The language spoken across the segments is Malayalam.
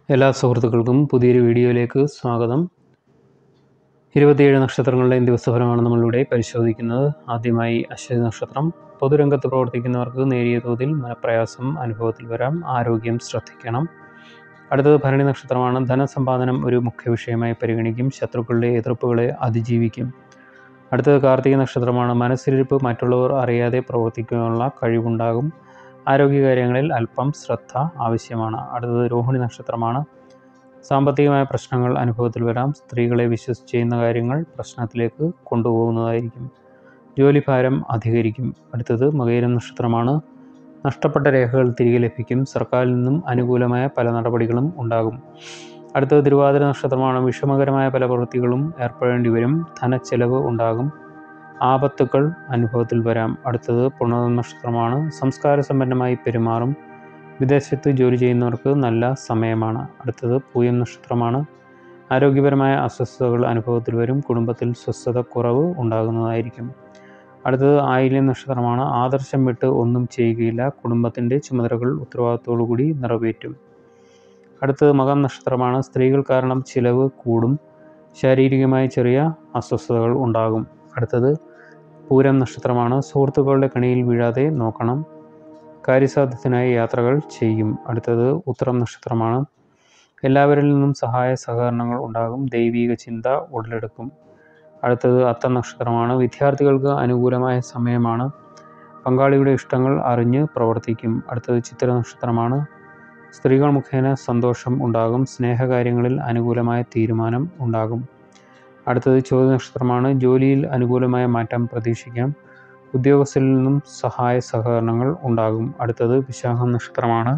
എല്ലാ സുഹൃത്തുക്കൾക്കും പുതിയൊരു വീഡിയോയിലേക്ക് സ്വാഗതം ഇരുപത്തിയേഴ് നക്ഷത്രങ്ങളുടെയും ദിവസഫലമാണ് നമ്മളിവിടെ പരിശോധിക്കുന്നത് ആദ്യമായി അശ്വതി നക്ഷത്രം പൊതുരംഗത്ത് പ്രവർത്തിക്കുന്നവർക്ക് നേരിയ തോതിൽ മനപ്രയാസം അനുഭവത്തിൽ വരാം ആരോഗ്യം ശ്രദ്ധിക്കണം അടുത്തത് ഭരണി നക്ഷത്രമാണ് ധനസമ്പാദനം ഒരു മുഖ്യ വിഷയമായി പരിഗണിക്കും ശത്രുക്കളുടെ എതിർപ്പുകളെ അതിജീവിക്കും അടുത്തത് കാർത്തിക നക്ഷത്രമാണ് മനസ്സിലിരിപ്പ് മറ്റുള്ളവർ അറിയാതെ പ്രവർത്തിക്കാനുള്ള കഴിവുണ്ടാകും ആരോഗ്യകാര്യങ്ങളിൽ അല്പം ശ്രദ്ധ ആവശ്യമാണ് അടുത്തത് രോഹിണി നക്ഷത്രമാണ് സാമ്പത്തികമായ പ്രശ്നങ്ങൾ അനുഭവത്തിൽ വരാം സ്ത്രീകളെ വിശ്വസിച്ച് ചെയ്യുന്ന കാര്യങ്ങൾ പ്രശ്നത്തിലേക്ക് കൊണ്ടുപോകുന്നതായിരിക്കും ജോലിഭാരം അധികരിക്കും അടുത്തത് മകയിര നക്ഷത്രമാണ് നഷ്ടപ്പെട്ട രേഖകൾ തിരികെ ലഭിക്കും സർക്കാരിൽ നിന്നും അനുകൂലമായ പല നടപടികളും ഉണ്ടാകും അടുത്തത് തിരുവാതിര നക്ഷത്രമാണ് വിഷമകരമായ പല പ്രവൃത്തികളും ഏർപ്പെടേണ്ടി വരും ധനച്ചെലവ് ഉണ്ടാകും ആപത്തുക്കൾ അനുഭവത്തിൽ വരാം അടുത്തത് പുണർ നക്ഷത്രമാണ് സംസ്കാര സമ്പന്നമായി പെരുമാറും വിദേശത്ത് ജോലി ചെയ്യുന്നവർക്ക് നല്ല സമയമാണ് അടുത്തത് പൂയം നക്ഷത്രമാണ് ആരോഗ്യപരമായ അസ്വസ്ഥതകൾ അനുഭവത്തിൽ വരും കുടുംബത്തിൽ സ്വസ്ഥത കുറവ് ഉണ്ടാകുന്നതായിരിക്കും അടുത്തത് ആയില്യം നക്ഷത്രമാണ് ആദർശം വിട്ട് ഒന്നും ചെയ്യുകയില്ല കുടുംബത്തിൻ്റെ ചുമതലകൾ ഉത്തരവാദിത്തോടുകൂടി നിറവേറ്റും അടുത്തത് മകം നക്ഷത്രമാണ് സ്ത്രീകൾ കാരണം ചിലവ് കൂടും ശാരീരികമായ ചെറിയ അസ്വസ്ഥതകൾ ഉണ്ടാകും അടുത്തത് പൂരം നക്ഷത്രമാണ് സുഹൃത്തുക്കളുടെ കണിയിൽ വീഴാതെ നോക്കണം കാര്യസാധ്യത്തിനായി യാത്രകൾ ചെയ്യും അടുത്തത് ഉത്തരം നക്ഷത്രമാണ് എല്ലാവരിൽ നിന്നും സഹായ സഹകരണങ്ങൾ ഉണ്ടാകും ദൈവിക ചിന്ത ഉടലെടുക്കും അടുത്തത് അത്ത നക്ഷത്രമാണ് വിദ്യാർത്ഥികൾക്ക് അനുകൂലമായ സമയമാണ് പങ്കാളിയുടെ ഇഷ്ടങ്ങൾ അറിഞ്ഞ് പ്രവർത്തിക്കും അടുത്തത് ചിത്ര നക്ഷത്രമാണ് സ്ത്രീകൾ മുഖേന സന്തോഷം ഉണ്ടാകും സ്നേഹകാര്യങ്ങളിൽ അനുകൂലമായ തീരുമാനം ഉണ്ടാകും അടുത്തത് ചോദ്യ നക്ഷത്രമാണ് ജോലിയിൽ അനുകൂലമായ മാറ്റം പ്രതീക്ഷിക്കാം ഉദ്യോഗസ്ഥരിൽ നിന്നും സഹായ സഹകരണങ്ങൾ ഉണ്ടാകും അടുത്തത് വിശാഖം നക്ഷത്രമാണ്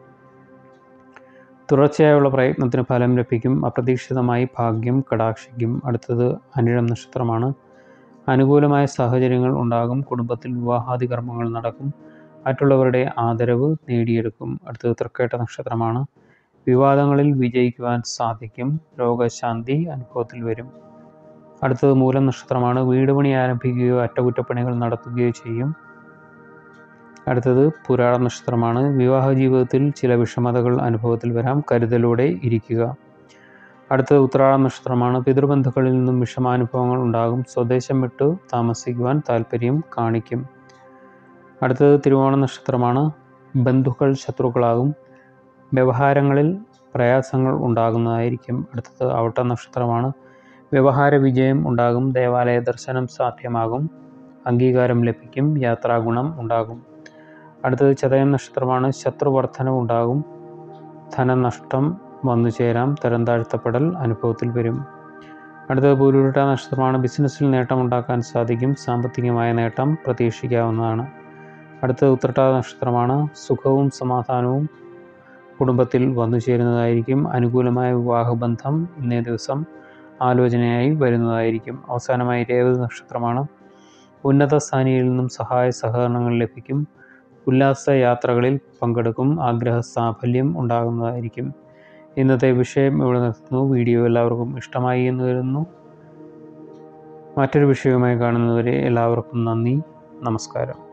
തുടർച്ചയായുള്ള പ്രയത്നത്തിന് ഫലം ലഭിക്കും അപ്രതീക്ഷിതമായി ഭാഗ്യം കടാക്ഷിക്കും അടുത്തത് അനിഴം നക്ഷത്രമാണ് അനുകൂലമായ സാഹചര്യങ്ങൾ ഉണ്ടാകും കുടുംബത്തിൽ വിവാഹാദി കർമ്മങ്ങൾ നടക്കും മറ്റുള്ളവരുടെ ആദരവ് നേടിയെടുക്കും അടുത്തത് തൃക്കേട്ട നക്ഷത്രമാണ് വിവാദങ്ങളിൽ വിജയിക്കുവാൻ സാധിക്കും രോഗശാന്തി അനുഭവത്തിൽ വരും അടുത്തത് മൂലം നക്ഷത്രമാണ് വീട് പണി ആരംഭിക്കുകയോ അറ്റകുറ്റപ്പണികൾ നടത്തുകയോ ചെയ്യും അടുത്തത് പുരാണ നക്ഷത്രമാണ് വിവാഹ ജീവിതത്തിൽ ചില വിഷമതകൾ അനുഭവത്തിൽ വരാം കരുതലോടെ ഇരിക്കുക അടുത്തത് ഉത്രാട നക്ഷത്രമാണ് പിതൃബന്ധുക്കളിൽ നിന്നും വിഷമാനുഭവങ്ങൾ ഉണ്ടാകും സ്വദേശം വിട്ടു താമസിക്കുവാൻ താല്പര്യം കാണിക്കും അടുത്തത് തിരുവോണ നക്ഷത്രമാണ് ബന്ധുക്കൾ ശത്രുക്കളാകും വ്യവഹാരങ്ങളിൽ പ്രയാസങ്ങൾ ഉണ്ടാകുന്നതായിരിക്കും അടുത്തത് ഔട്ട നക്ഷത്രമാണ് വ്യവഹാര വിജയം ഉണ്ടാകും ദേവാലയ ദർശനം സാധ്യമാകും അംഗീകാരം ലഭിക്കും യാത്രാഗുണം ഉണ്ടാകും അടുത്തത് ചതയം നക്ഷത്രമാണ് ശത്രുവർദ്ധനം ഉണ്ടാകും ധനനഷ്ടം വന്നു ചേരാം തരം താഴ്ത്തപ്പെടൽ അനുഭവത്തിൽ വരും അടുത്തത് പൂരുരുട്ട നക്ഷത്രമാണ് ബിസിനസ്സിൽ നേട്ടമുണ്ടാക്കാൻ സാധിക്കും സാമ്പത്തികമായ നേട്ടം പ്രതീക്ഷിക്കാവുന്നതാണ് അടുത്തത് ഉത്രട്ട നക്ഷത്രമാണ് സുഖവും സമാധാനവും കുടുംബത്തിൽ വന്നു ചേരുന്നതായിരിക്കും അനുകൂലമായ വിവാഹബന്ധം ഇന്നേ ദിവസം ആലോചനയായി വരുന്നതായിരിക്കും അവസാനമായി രേവതി നക്ഷത്രമാണ് ഉന്നത സ്ഥാനിയിൽ നിന്നും സഹായ സഹകരണങ്ങൾ ലഭിക്കും ഉല്ലാസ യാത്രകളിൽ പങ്കെടുക്കും ആഗ്രഹ സാഫല്യം ഉണ്ടാകുന്നതായിരിക്കും ഇന്നത്തെ വിഷയം ഇവിടെ നിർത്തുന്നു വീഡിയോ എല്ലാവർക്കും ഇഷ്ടമായി എന്ന് കരുതുന്നു മറ്റൊരു വിഷയവുമായി കാണുന്നവരെ എല്ലാവർക്കും നന്ദി നമസ്കാരം